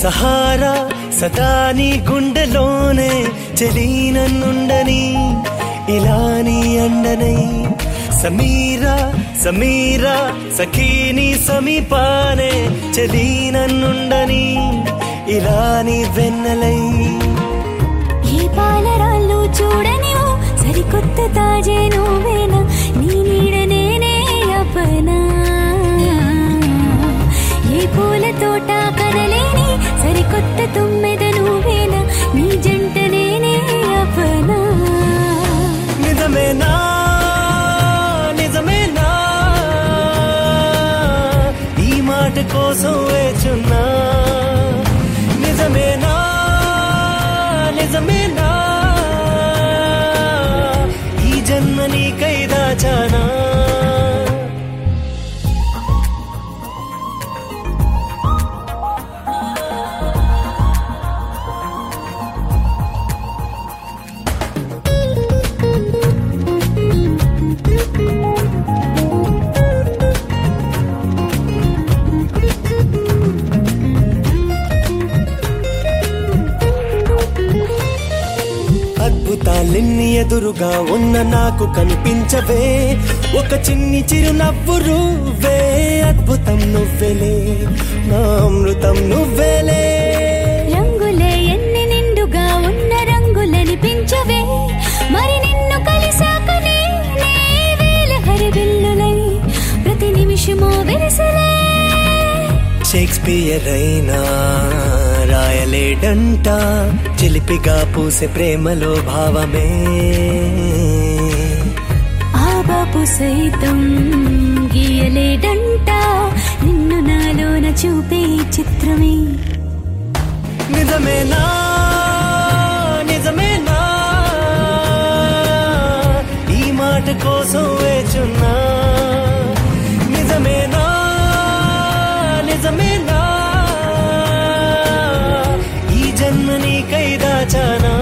Sahara సదా నీ గుండెలోనే చెలీనన్నుండని ఇలా నీ అండనై సమీరా సమీరా సఖీని సమీపానే చెలీనన్నుండని ఇలా నీ వెన్నెలై ఏ పాలరాళ్ళు చూడనివో సరికొత్త తాజే నువ్వేనా నీ నీడ నేనే అపనా ఏ పూల తోట కనలేని సరికొత్త తుమ్మెద నువ్వేనా నీ జంట నేనే అపనా నిజమేనా నిజమేనా ఈ మాట కోసం వేచున్నా నిజమేనా నిజమేనా ఈ జన్మ నీకై దాచానా అద్భుతాలెన్ని ఎదురుగా ఉన్న నాకు కనిపించవే ఒక చిన్ని చిరునవ్వు నువ్వే అద్భుతం నువ్వెలే నా అమృతం నువ్వేలే రంగులే ఎన్ని నిండుగా ఉన్న రంగులనిపించవే మరి నిన్ను కలిసాక నేనే వేల హరిబిల్లులై ప్రతి నిమిషము వెరసలే షేక్స్పియర్ అయినా రాయలేడంట చిలిపిగా పూసే ప్రేమలో భావమే ఆ బాపు సైతం గీయలేడంట నిన్ను నాలోన చూపే ఈ చిత్రమే నిజమేనా నిజమేనా ఈ మాట కోసం వేచున్నా నిజమేనా నిజమేనా ఈ జన్మ నీకై దాచానా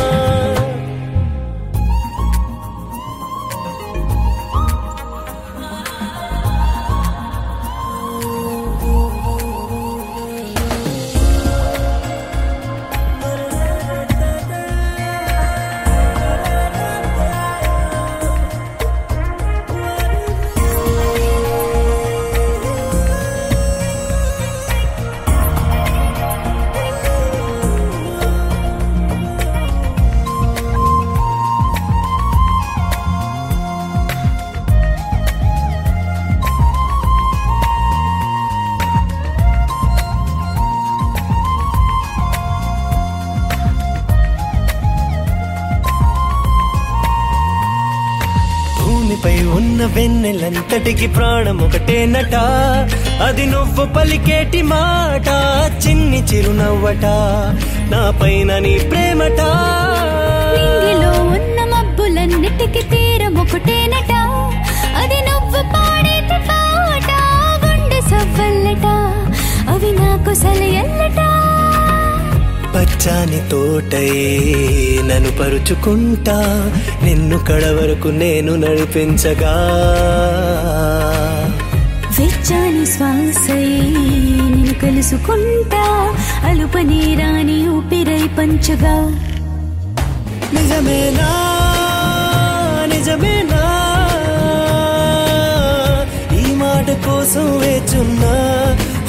భూమిపై ఉన్న వెన్నెలంతటికి ప్రాణం ఒకటేనట అది నువ్వు పలికేటి మాట చిన్ని చిరునవ్వట నా పైన నీ ప్రేమట నింగిలో ఉన్న మబ్బులన్నిటికి తీరం ఒకటేనట అది నువ్వు పాడేటి పాట గుండె సవ్వల్లట అవి నాకు సలయల్లట పచ్చాని తోటై నన్ను పరుచుకుంటా నిన్ను కడ వరకు నేను నడిపించగా వెచ్చాని శ్వాసై నేను కలుసుకుంటా అలుపని రాని ఊపిరై పంచగా నిజమేనా నిజమేనా ఈ మాట కోసం వేచున్నా